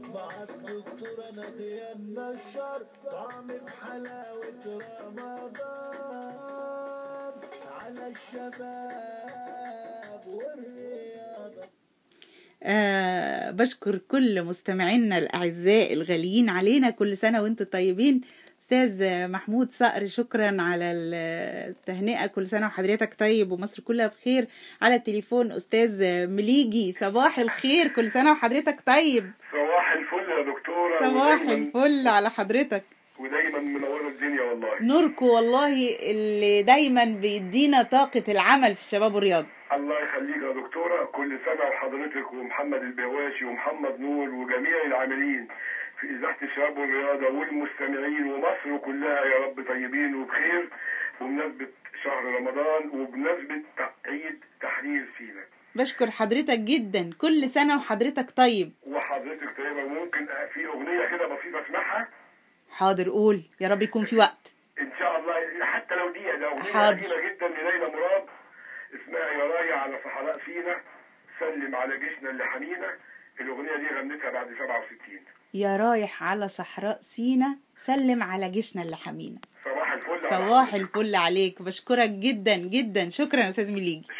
مع الدكتورة نادية النشار طعم بحلاوة رمضان على الشباب والرياضة آه بشكر كل مستمعينا الأعزاء الغاليين علينا كل سنة وانتم طيبين أستاذ محمود صقر شكرا على التهنئة كل سنة وحضرتك طيب ومصر كلها بخير على التليفون أستاذ مليجي صباح الخير كل سنة وحضرتك طيب صباح الفل يا دكتورة صباح ودايما الفل على حضرتك ودايما منورة الدنيا والله نوركو والله اللي دايما بيدينا طاقة العمل في الشباب والرياضة الله يخليك يا دكتورة كل سنة وحضرتك ومحمد البواشي ومحمد نور وجميع العاملين في إذاعة الشباب والرياضة والمستمعين ومصر كلها يا رب طيبين وبخير بمناسبة شهر رمضان وبمناسبة عيد تحرير سيناء بشكر حضرتك جدا كل سنة وحضرتك طيب وحضرتك طيبة ممكن في أغنية كده بسيطة اسمعها حاضر قول يا رب يكون في وقت إن شاء الله حتى لو دقيقة ده أغنية حاضر. قديمة جدا لليلى مراد اسمها يا راية على صحراء سينا سلم على جيشنا اللي حمينا الأغنية دي غنتها بعد 67 يا رايح على صحراء سينا سلم على جيشنا اللي حمينا صباح الفل على صباح حضرتك. الفل عليك بشكرك جدا جدا شكرا يا استاذ مليجي